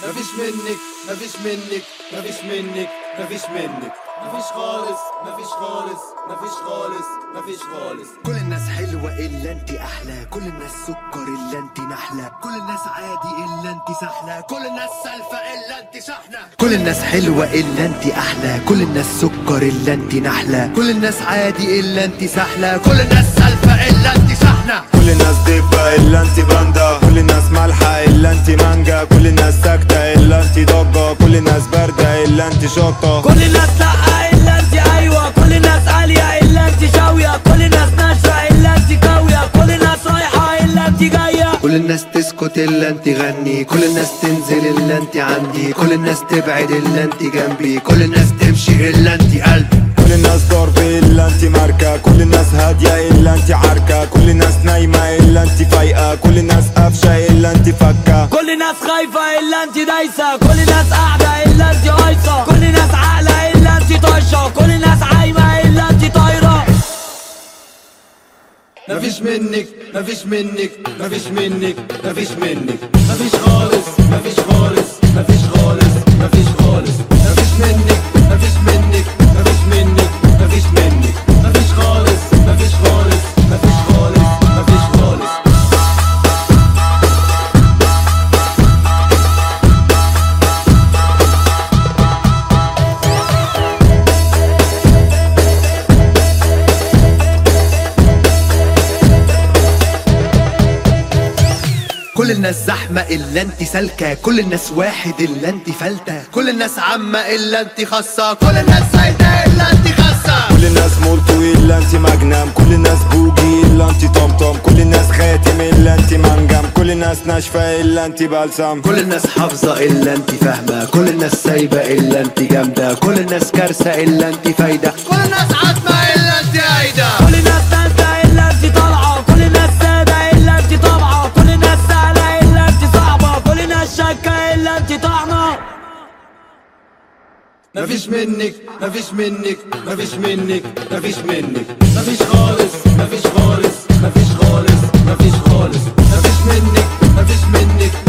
مفيش منك مفيش منك مفيش منك مفيش منك مفيش خالص مفيش خالص مفيش خالص مفيش خالص كل الناس حلوة إلا انت أحلى كل الناس سكر إلا انت نحلة كل الناس عادي إلا انت سحلة كل الناس سالفة إلا انت شحنة كل الناس حلوة إلا انت أحلى كل الناس سكر إلا انت نحلة كل الناس عادي إلا انت سحلة كل الناس سالفة إلا انت شحنة كل الناس دبة الا انت باندا كل الناس مالحة الا انت مانجا كل الناس ساكتة الا انت ضجة كل الناس باردة الا انت شطة كل الناس لأ إلا انت أيوة كل الناس عالية إلا انت شاوية كل الناس ناشفة إلا انت قوية كل الناس رايحة إلا انت جاية كل الناس تسكت إلا انت غني كل الناس تنزل إلا انت عندي كل الناس تبعد إلا انت جنبي كل الناس تمشي إلا انت قلبي كل الناس ضرب الا انت ماركة كل الناس هادية الا انت حركة كل الناس نايمة الا انت فايقة كل الناس قافشة الا انت فكة كل الناس خايفة إلا انت دايسة كل الناس قاعدة إلا انت قايصة كل الناس عاقلة إلا انت طايشة كل الناس عايمة إلا انت طايرة مفيش منك مفيش منك مفيش منك مفيش منك مفيش خالص مفيش خالص مفيش خالص مفيش خالص مفيش منك مفيش منك مفيش منك مفيش منك مفيش خالص مفيش خالص مفيش خالص مفيش خالص كل الناس زحمة إلا انت سالكة كل الناس واحد إلا انت فلتة كل الناس عامة إلا انت خاصة كل الناس سايدة إلا انت خاصة كل الناس مولتو الا انت مجنم كل الناس بوجي الا انت طمطم كل الناس خاتم الا انت منجم كل الناس ناشفة الا انت بلسم كل الناس حافظة إلا انت فاهمة كل الناس سايبة إلا انت جامدة كل الناس كارثة إلا انت فايدة كل الناس عاتمة إلا انت عايدة كل الناس نازلة إلا انت طالعة كل الناس سادة إلا انت طابعة كل الناس سهلة إلا انت صعبة كل الناس شاكة إلا انت طعمة مفيش منك مفيش منك مفيش منك مفيش منك مفيش خالص مفيش خالص مفيش خالص مفيش خالص مفيش منك مفيش منك